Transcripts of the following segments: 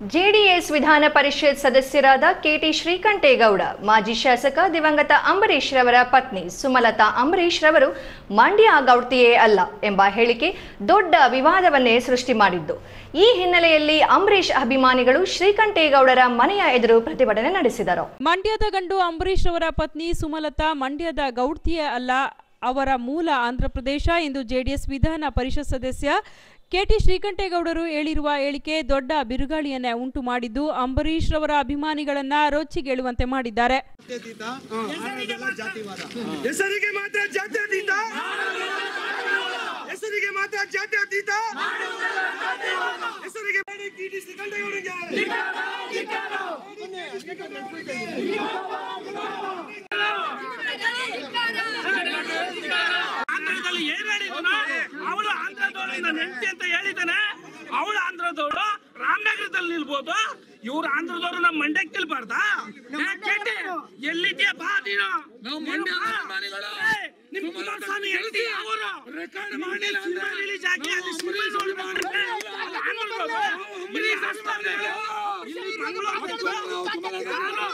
JDS ವಿಧಾನ ಪರಿಷತ್ ಸದಸ್ಯರಾದ KT Srikantegowda ಮಾಜಿ ಶಾಸಕ ದಿವಂಗತ ಅಂಬರೀಶ್ ರವರ ಪತ್ನಿ ಸುಮಲತಾ ಅಂಬರೀಶ್ ರವರು ಮಂಡ್ಯ ಗೌಡ್ತಿಯೇ ಅಲ್ಲ ಎಂಬ ಹೇಳಿಕೆ ದೊಡ್ಡ ವಿವಾದವನ್ನೇ ಸೃಷ್ಟಿ ಮಾಡಿದ್ದು ಈ ಹಿನ್ನೆಲೆಯಲ್ಲಿ ಅಂಬರೀಶ್ ಅಭಿಮಾನಿಗಳು ಶ್ರೀಕಂಠೇಗೌಡರ ಮನೆಯ ಎದುರು ಪ್ರತಿಭಟನೆ ನಡೆಸಿದರು ಮಂಡ್ಯದ ಗಂಡು ಅಂಬರೀಶ್ ಅವರ ಪತ್ನಿ ಸುಮಲತಾ ಮಂಡ್ಯದ ಗೌಡ್ತಿಯೇ ಅಲ್ಲ ಅವರ ಮೂಲ ಆಂಧ್ರಪ್ರದೇಶ ಎಂದು ಜೆಡಿಎಸ್ ವಿಧಾನ ಪರಿಷತ್ ಸದಸ್ಯ ಕೆಟಿ ಶ್ರೀಕಂಠೇಗೌಡರು ಹೇಳಿರುವ ಹೇಳಿಕೆ ದೊಡ್ಡ ಬಿರುಗಾಳಿಯನ್ನೇ ಉಂಟು ಮಾಡಿದ್ದು ಅಂಬರೀಶ್ ರವರ ಅಭಿಮಾನಿಗಳನ್ನ ರೊಚ್ಚಿಗೇಳುವಂತೆ ಮಾಡಿದ್ದಾರೆ ಜಾತ್ಯತೀತ ಆಡಳಿತ ಜಾತಿವಾದ ಹೆಸರಿಗೆ ಮಾತ್ರ ಜಾತ್ಯತೀತ ಹೆಸರಿಗೆ ಮಾತ್ರ ಜಾತ್ಯತೀತ ಹೆಸರಿಗೆ ಬೇಡಿ ಟಿಟಿ ಶ್ರೀಕಂಠೇಗೌಡರಿಗೆ ಆಂಧ್ರದಲ್ಲಿ ಏನ್ ಹೇಳಿದನು ಅವಳು ಆಂಧ್ರದವಳು ನನ್ನ ಹೆಂಡತಿ ಅಂತ ಹೇಳಿದಾನೆ ಅವಳು ಆಂಧ್ರದವಳು ರಾಮನಗರದಲ್ಲಿ ನಿಲ್ಬೋದು ಇವ್ರು ಆಂಧ್ರದವರು ನಮ್ಮ ಮಂಡ್ಯಕ್ಕೆ ನಿಲ್ಬಾರ್ದಾ ಕೇಟಿ ಎಲ್ಲಿದ್ಯಾ ಬಾ ನೀನು ನೀನು ಬಾ. ಏ, ನಿಮ್ ಕುಮಾರಸ್ವಾಮಿ ಹೆಂಡತಿ ಅವರು ರೆಕಾರ್ಡ್ ಮಾಡಿಲ್ಲ ರಿಲೀಸ್ ಆಗಿ ಅಲ್ಲಿ ಸಿನಿಮಾ ನೋಡಿ ಮಾಡಿದ್ರೆ ಅಲ್ಲಿ ಆಂಧ್ರದವ್ರು. ಇಲ್ಲಿ ಕರ್ನಾಟಕದವ್ರು. ಇಲ್ಲಿ ಮಂಗಳೂರು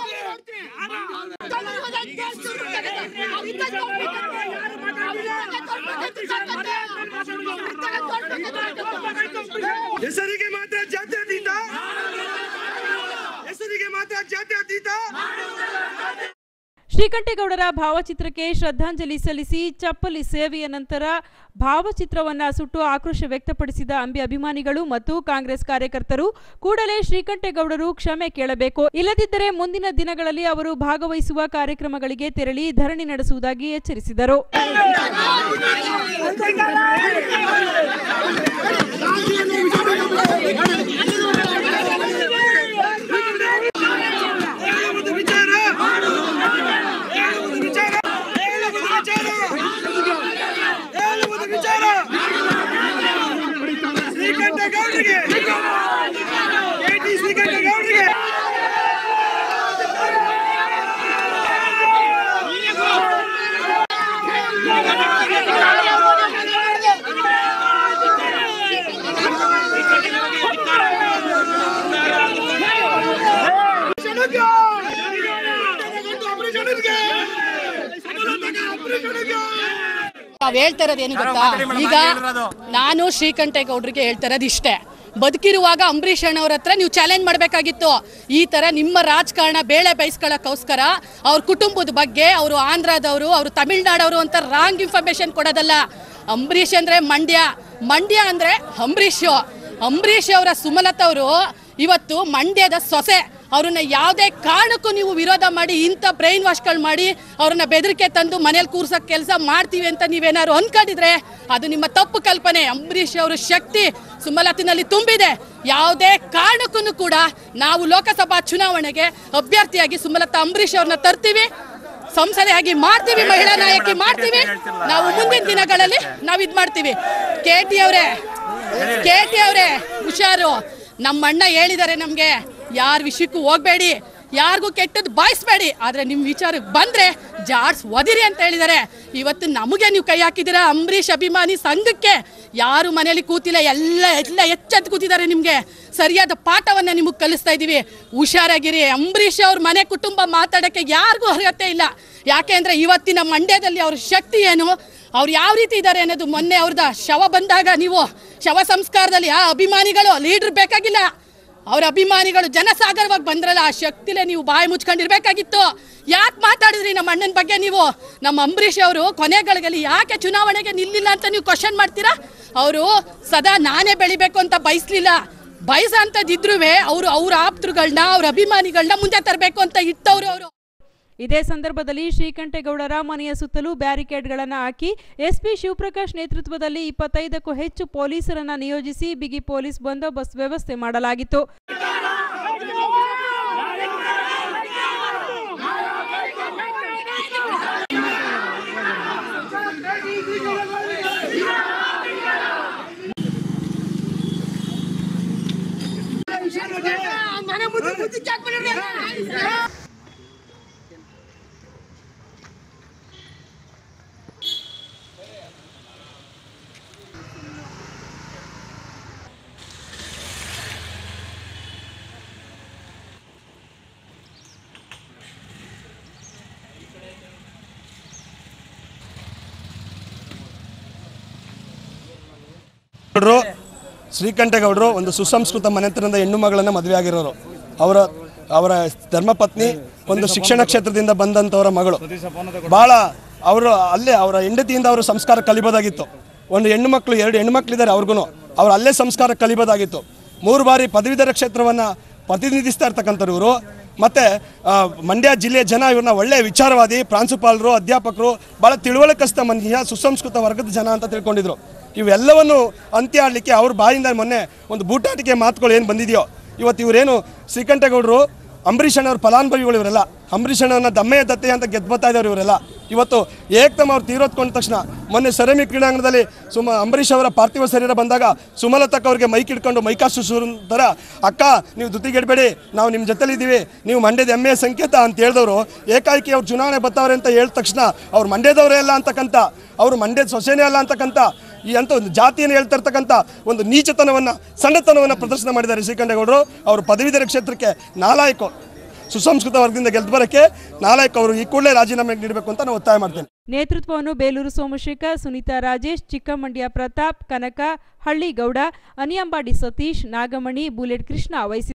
ಹೆಸರಿಗೆ ಮಾತ್ರ ಜಾತ್ಯತೀತ ಹೆಸರಿಗೆ ಮಾತ್ರ ಜಾತ್ಯತೀತ ಶ್ರೀಕಂಠೇಗೌಡರ ಭಾವಚಿತ್ರಕ್ಕೆ ಶ್ರದ್ಧಾಂಜಲಿ ಸಲ್ಲಿಸಿ ಚಪ್ಪಲಿ ಸೇವೆಯ ನಂತರ ಭಾವಚಿತ್ರವನ್ನ ಸುಟ್ಟು ಆಕ್ರೋಶ ವ್ಯಕ್ತಪಡಿಸಿದ ಅಂಬಿ ಅಭಿಮಾನಿಗಳು ಮತ್ತು ಕಾಂಗ್ರೆಸ್ ಕಾರ್ಯಕರ್ತರು ಕೂಡಲೇ ಶ್ರೀಕಂಠೇಗೌಡರು ಕ್ಷಮೆ ಕೇಳಬೇಕು ಇಲ್ಲದಿದ್ದರೆ ಮುಂದಿನ ದಿನಗಳಲ್ಲಿ ಅವರು ಭಾಗವಹಿಸುವ ಕಾರ್ಯಕ್ರಮಗಳಿಗೆ ತೆರಳಿ ಧರಣಿ ನಡೆಸುವುದಾಗಿ ಎಚ್ಚರಿಸಿದರು ಹೇಳುವುದು ವಿಚಾರ ಹೇಳುವುದು ವಿಚಾರ ಹೇಳುವುದು ವಿಚಾರ ಹೇಳುವುದು ವಿಚಾರ ಶ್ರೀಕಂಠೇಗೌಡರಿಗೆ ಕೆಟಿ ಶ್ರೀಕಂಠೇಗೌಡರಿಗೆ ನಾವ್ ಹೇಳ್ತಾ ಇರೋದು ಏನು ಗೊತ್ತಾ ಈಗ ನಾನು ಶ್ರೀಕಂಠೇಗೌಡರಿಗೆ ಹೇಳ್ತಾ ಇರೋದು ಇಷ್ಟೇ ಬದುಕಿರುವಾಗ ಅಂಬರೀಷ್ ಅಣ್ಣವ್ರ ಹತ್ರ ನೀವು ಚಾಲೆಂಜ್ ಮಾಡಬೇಕಾಗಿತ್ತು ಈ ತರ ನಿಮ್ಮ ರಾಜಕಾರಣ ಬೇಳೆ ಬಯಸ್ಕೊಳ್ಳೋಕ್ಕೋಸ್ಕರ ಅವ್ರ ಕುಟುಂಬದ ಬಗ್ಗೆ ಅವರು ಆಂಧ್ರದವರು ಅವರು ತಮಿಳ್ನಾಡವರು ಅಂತ ರಾಂಗ್ ಇನ್ಫಾರ್ಮೇಶನ್ ಕೊಡೋದಲ್ಲ ಅಂಬರೀಷ್ ಅಂದ್ರೆ ಮಂಡ್ಯ ಮಂಡ್ಯ ಅಂದ್ರೆ ಅಂಬರೀಷ್ ಅಂಬರೀಷ್ ಅವರ ಸುಮಲತಾ ಅವರು ಇವತ್ತು ಮಂಡ್ಯದ ಸೊಸೆ ಅವ್ರನ್ನ ಯಾವುದೇ ಕಾರಣಕ್ಕೂ ನೀವು ವಿರೋಧ ಮಾಡಿ ಇಂಥ ಬ್ರೈನ್ ವಾಶ್ಗಳು ಮಾಡಿ ಅವ್ರನ್ನ ಬೆದರಿಕೆ ತಂದು ಮನೇಲಿ ಕೂರ್ಸೋಕೆ ಕೆಲಸ ಮಾಡ್ತೀವಿ ಅಂತ ನೀವೇನಾದ್ರು ಅನ್ಕೊಂಡಿದ್ರೆ ಅದು ನಿಮ್ಮ ತಪ್ಪು ಕಲ್ಪನೆ ಅಂಬರೀಷ್ ಅವರ ಶಕ್ತಿ ಸುಮಲತಿನಲ್ಲಿ ತುಂಬಿದೆ ಯಾವುದೇ ಕಾರಣಕ್ಕೂ ಕೂಡ ನಾವು ಲೋಕಸಭಾ ಚುನಾವಣೆಗೆ ಅಭ್ಯರ್ಥಿಯಾಗಿ ಸುಮಲತಾ ಅಂಬರೀಷ್ ಅವ್ರನ್ನ ತರ್ತೀವಿ ಸಂಸದೆಯಾಗಿ ಮಾಡ್ತೀವಿ ಮಹಿಳಾ ನಾಯಕಿ ಮಾಡ್ತೀವಿ ನಾವು ಮುಂದಿನ ದಿನಗಳಲ್ಲಿ ನಾವು ಇದು ಮಾಡ್ತೀವಿ ಕೆ ಟಿ ಅವರೇ ಕೆ ಟಿ ಅವರೇ ಹುಷಾರು ನಮ್ಮ ಅಣ್ಣ ಹೇಳಿದ್ದಾರೆ ನಮಗೆ ಯಾರ ವಿಷಯಕ್ಕೂ ಹೋಗ್ಬೇಡಿ ಯಾರಿಗೂ ಕೆಟ್ಟದ್ದು ಬಾಯಿಸ್ಬೇಡಿ ಆದ್ರೆ ನಿಮ್ಮ ವಿಚಾರಕ್ಕೆ ಬಂದ್ರೆ ಜಾಡ್ಸ್ ಒದಿರಿ ಅಂತ ಹೇಳಿದ್ದಾರೆ ಇವತ್ತು ನಮಗೆ ನೀವು ಕೈ ಹಾಕಿದ್ದೀರಾ ಅಂಬರೀಷ್ ಅಭಿಮಾನಿ ಸಂಘಕ್ಕೆ ಯಾರು ಮನೆಯಲ್ಲಿ ಕೂತಿಲ್ಲ ಎಲ್ಲ ಎಲ್ಲ ಎಚ್ಚೆತ್ತು ಕೂತಿದ್ದಾರೆ ನಿಮಗೆ ಸರಿಯಾದ ಪಾಠವನ್ನ ನಿಮಗೆ ಕಲಿಸ್ತಾ ಇದ್ದೀವಿ ಹುಷಾರಾಗಿರಿ ಅಂಬರೀಷ್ ಅವ್ರ ಮನೆ ಕುಟುಂಬ ಮಾತಾಡೋಕ್ಕೆ ಯಾರಿಗೂ ಅರ್ಹತೆ ಇಲ್ಲ ಯಾಕೆ ಅಂದ್ರೆ ಇವತ್ತಿನ ಮಂಡ್ಯದಲ್ಲಿ ಅವ್ರ ಶಕ್ತಿ ಏನು ಅವ್ರು ಯಾವ ರೀತಿ ಇದ್ದಾರೆ ಅನ್ನೋದು ಮೊನ್ನೆ ಅವ್ರದ ಶವ ಬಂದಾಗ ನೀವು ಶವ ಸಂಸ್ಕಾರದಲ್ಲಿ ಆ ಅಭಿಮಾನಿಗಳು ಲೀಡರ್ ಬೇಕಾಗಿಲ್ಲ ಅವ್ರ ಅಭಿಮಾನಿಗಳು ಜನಸಾಗರವಾಗಿ ಬಂದ್ರಲ್ಲ ಆ ಶಕ್ತಿಲೇ ನೀವು ಬಾಯಿ ಮುಚ್ಕೊಂಡಿರ್ಬೇಕಾಗಿತ್ತು ಯಾಕೆ ಮಾತಾಡಿದ್ರಿ ನಮ್ಮ ಅಣ್ಣನ ಬಗ್ಗೆ ನೀವು ನಮ್ಮ ಅಂಬರೀಷ್ ಅವರು ಕೊನೆಗಳಿಗಲ್ಲಿ ಯಾಕೆ ಚುನಾವಣೆಗೆ ನಿಲ್ಲಿಲ್ಲ ಅಂತ ನೀವು ಕ್ವಶನ್ ಮಾಡ್ತೀರಾ ಅವರು ಸದಾ ನಾನೇ ಬೆಳಿಬೇಕು ಅಂತ ಬಯಸ್ಲಿಲ್ಲ ಬಯಸ ಅಂತದಿದ್ರು ಅವರು ಅವ್ರ ಆಪ್ತರುಗಳನ್ನ ಅವ್ರ ಅಭಿಮಾನಿಗಳನ್ನ ಮುಂದೆ ತರಬೇಕು ಅಂತ ಇಟ್ಟವ್ರು ಅವರು ಇದೇ ಸಂದರ್ಭದಲ್ಲಿ ಶ್ರೀಕಂಠೇಗೌಡರ ಮನೆಯ ಸುತ್ತಲೂ ಬ್ಯಾರಿಕೇಡ್ಗಳನ್ನು ಹಾಕಿ ಎಸ್ಪಿ ಶಿವಪ್ರಕಾಶ್ ನೇತೃತ್ವದಲ್ಲಿ ಇಪ್ಪತ್ತೈದಕ್ಕೂ ಹೆಚ್ಚು ಪೊಲೀಸರನ್ನ ನಿಯೋಜಿಸಿ ಬಿಗಿ ಪೊಲೀಸ್ ಬಂದೋಬಸ್ತ್ ವ್ಯವಸ್ಥೆ ಮಾಡಲಾಗಿತ್ತು ಗೌಡ್ರು ಶ್ರೀಕಂಠೇಗೌಡರು ಒಂದು ಸುಸಂಸ್ಕೃತ ಮನೆತನದ ಹೆಣ್ಣು ಮಗಳನ್ನು ಮದುವೆ ಆಗಿರೋರು ಅವರ ಅವರ ಧರ್ಮಪತ್ನಿ ಒಂದು ಶಿಕ್ಷಣ ಕ್ಷೇತ್ರದಿಂದ ಬಂದಂಥವರ ಮಗಳು ಭಾಳ ಅವರು ಅಲ್ಲೇ ಅವರ ಹೆಂಡತಿಯಿಂದ ಅವರು ಸಂಸ್ಕಾರ ಕಲಿಬೋದಾಗಿತ್ತು ಒಂದು ಹೆಣ್ಣು ಮಕ್ಕಳು ಎರಡು ಹೆಣ್ಣು ಮಕ್ಕಳಿದ್ದಾರೆ ಅವ್ರಿಗೂ ಅವ್ರು ಅಲ್ಲೇ ಸಂಸ್ಕಾರ ಕಲಿಬೋದಾಗಿತ್ತು ಮೂರು ಬಾರಿ ಪದವೀಧರ ಕ್ಷೇತ್ರವನ್ನು ಪ್ರತಿನಿಧಿಸ್ತಾ ಇರ್ತಕ್ಕಂಥವ್ರು ಇವರು ಮತ್ತು ಮಂಡ್ಯ ಜಿಲ್ಲೆಯ ಜನ ಇವ್ರನ್ನ ಒಳ್ಳೆ ವಿಚಾರವಾದಿ ಪ್ರಾಂಶುಪಾಲರು ಅಧ್ಯಾಪಕರು ಭಾಳ ತಿಳುವಳಿಕಸ್ತ ಮನುಷ್ಯ ಸುಸಂಸ್ಕೃತ ವರ್ಗದ ಜನ ಅಂತ ತಿಳ್ಕೊಂಡಿದ್ರು ಇವೆಲ್ಲವನ್ನು ಅಂತ್ಯ ಆಡಲಿಕ್ಕೆ ಅವ್ರ ಬಾಯಿಂದ ಮೊನ್ನೆ ಒಂದು ಬೂಟಾಟಿಕೆ ಮಾತುಗಳು ಏನು ಬಂದಿದೆಯೋ ಇವತ್ತು ಇವರೇನು ಶ್ರೀಕಂಠೇಗೌಡರು ಅಂಬರೀಷ್ ಅಣ್ಣವ್ರ ಫಲಾನುಭವಿಗಳು ಇವರೆಲ್ಲ ಅಂಬರೀಷ್ ಅಣ್ಣವ್ರನ್ನ ದಮ್ಮೆಯ ದತ್ತೆ ಅಂತ ಗೆದ್ದು ಬರ್ತಾ ಇದ್ದಾರೆ ಇವರೆಲ್ಲ ಇವತ್ತು ಏಕ್ದಮ್ ಅವ್ರು ತೀರೋತ್ಕೊಂಡ ತಕ್ಷಣ ಮೊನ್ನೆ ಸೆರೆಮಿ ಕ್ರೀಡಾಂಗಣದಲ್ಲಿ ಸುಮ ಅಂಬರೀಷ್ ಅವರ ಪಾರ್ಥಿವ ಶರೀರ ಬಂದಾಗ ಸುಮಲತಕ್ಕ ಅವ್ರಿಗೆ ಮೈಕ್ ಇಟ್ಕೊಂಡು ಮೈಕಾಸು ಥರ ಅಕ್ಕ ನೀವು ದುತಿಗೆಡಬೇಡಿ ನಾವು ನಿಮ್ಮ ಜೊತೆಲಿದ್ದೀವಿ ನೀವು ಮಂಡ್ಯದ ಹೆಮ್ಮೆಯ ಸಂಕೇತ ಅಂತ ಹೇಳಿದವರು ಏಕಾಏಕಿ ಅವ್ರು ಚುನಾವಣೆ ಬರ್ತಾವ್ರೆ ಅಂತ ಹೇಳಿದ ತಕ್ಷಣ ಅವ್ರು ಮಂಡ್ಯದವರೇ ಅಲ್ಲ ಅಂತಕ್ಕಂಥ ಅವರು ಮಂಡ್ಯದ ಸೊಸೆನೇ ಅಲ್ಲ ಅಂತಕ್ಕಂಥ ಈ ಅಂತ ಒಂದು ಜಾತಿಯನ್ನು ಹೇಳ್ತಾ ಇರ್ತಕ್ಕಂಥ ಒಂದು ನೀಚತನವನ್ನು ಸಣ್ಣತನವನ್ನು ಪ್ರದರ್ಶನ ಮಾಡಿದ್ದಾರೆ ಶ್ರೀಕಂಠೇಗೌಡರು ಅವರು ಪದವೀಧರ ಕ್ಷೇತ್ರಕ್ಕೆ ನಾಲಾಯಕ ಸುಸಂಸ್ಕೃತ ವರ್ಗದಿಂದ ಗೆದ್ದು ಬರೋಕ್ಕೆ ನಾಲಾಯಕ ಅವರು ಈ ಕೂಡಲೇ ರಾಜೀನಾಮೆ ನೀಡಬೇಕು ಅಂತ ನಾನು ಒತ್ತಾಯ ಮಾಡ್ತೇನೆ ನೇತೃತ್ವವನ್ನು ಬೇಲೂರು ಸೋಮಶೇಖರ್ ಸುನೀತಾ ರಾಜೇಶ್ ಚಿಕ್ಕಮಂಡ್ಯ ಪ್ರತಾಪ್ ಕನಕ ಹಳ್ಳಿಗೌಡ ಅನಿಯಂಬಾಡಿ ಸತೀಶ್ ನಾಗಮಣಿ ಬುಲೆಟ್ ಕೃಷ್ಣ ವಹಿಸಿದ್ದಾರೆ